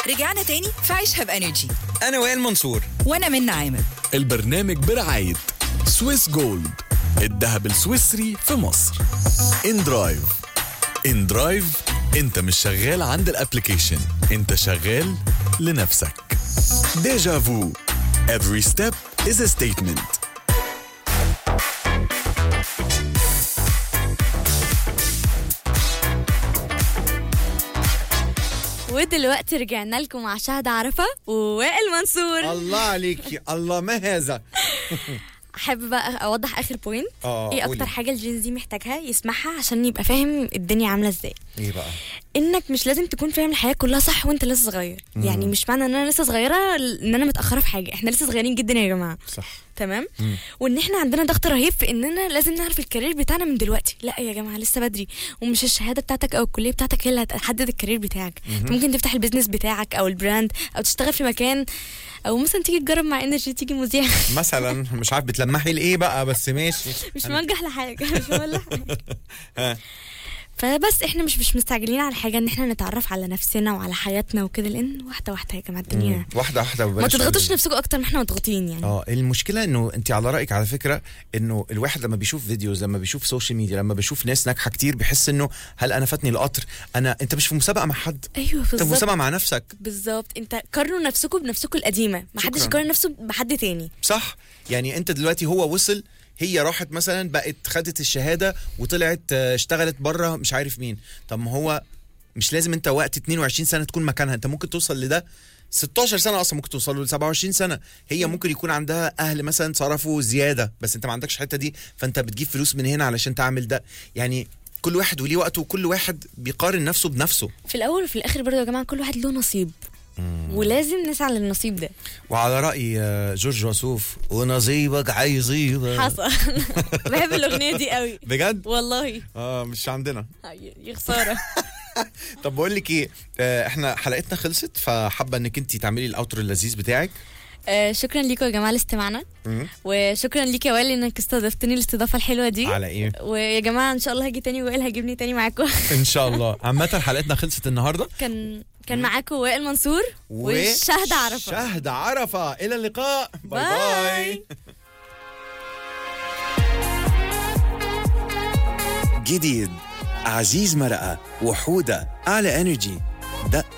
رجعنا تاني في عيشها بانرجي انا وائل منصور وانا من عامر البرنامج برعاية سويس جولد الذهب السويسري في مصر ان درايف ان درايف انت مش شغال عند الابليكيشن انت شغال لنفسك ديجا فو every step is a statement ودلوقتي رجعنا لكم مع شهد عرفة ووائل منصور الله عليكي الله ما هذا احب بقى اوضح اخر بوينت اه ايه قولي. اكتر حاجه الجين زي محتاجها يسمعها عشان يبقى فاهم الدنيا عامله ازاي ايه بقى انك مش لازم تكون فاهم الحياه كلها صح وانت لسه صغير يعني مش معنى ان انا لسه صغيره ان انا متاخره في حاجه احنا لسه صغيرين جدا يا جماعه صح تمام وان احنا عندنا ضغط رهيب في اننا لازم نعرف الكارير بتاعنا من دلوقتي لا يا جماعه لسه بدري ومش الشهاده بتاعتك او الكليه بتاعتك هي اللي هتحدد الكارير بتاعك انت ممكن تفتح البيزنس بتاعك او البراند او تشتغل في مكان او مثلا تيجي تجرب مع انرجي تيجي مذيع مثلا مش عارف بتلمحي لايه بقى بس ماشي مش أنا- موجه لحاجه مش موجه لحاجه ها. فبس احنا مش مش مستعجلين على حاجه ان احنا نتعرف على نفسنا وعلى حياتنا وكده لان واحده واحده يا جماعه الدنيا مم. واحده واحده ما وبلاش تضغطوش تعملي. نفسكم اكتر ما احنا مضغوطين يعني اه المشكله انه انت على رايك على فكره انه الواحد لما بيشوف فيديوز لما بيشوف سوشيال ميديا لما بيشوف ناس ناجحه كتير بيحس انه هل انا فاتني القطر انا انت مش في مسابقه مع حد ايوه انت في بالظبط مسابقه مع نفسك بالظبط انت قارنوا نفسكم بنفسكم القديمه ما حدش شكراً. يقارن نفسه بحد تاني صح يعني انت دلوقتي هو وصل هي راحت مثلا بقت خدت الشهاده وطلعت آه، اشتغلت بره مش عارف مين طب ما هو مش لازم انت وقت 22 سنه تكون مكانها انت ممكن توصل لده 16 سنه اصلا ممكن توصل له ل 27 سنه هي ممكن يكون عندها اهل مثلا صرفوا زياده بس انت ما عندكش الحته دي فانت بتجيب فلوس من هنا علشان تعمل ده يعني كل واحد وليه وقته وكل واحد بيقارن نفسه بنفسه في الاول وفي الاخر برضه يا جماعه كل واحد له نصيب ولازم نسعى للنصيب ده وعلى راي آه، جورج وسوف ونصيبك هيصيبك حصل بحب الاغنيه دي قوي بجد والله اه مش عندنا يا خساره طب بقول لك ايه آه، احنا حلقتنا خلصت فحابه انك انت تعملي الاوترو اللذيذ بتاعك آه، شكرا ليكم يا جماعه لاستماعنا وشكرا ليك يا وائل انك استضفتني الاستضافه الحلوه دي على ايه ويا جماعه ان شاء الله هاجي تاني وائل هجيبني تاني معاكم ان شاء الله عامه حلقتنا خلصت النهارده كان كان معاكم وائل منصور وشهد عرفه شهد عرفه الى اللقاء باي باي. باي جديد عزيز مرقه وحوده على انرجي دقه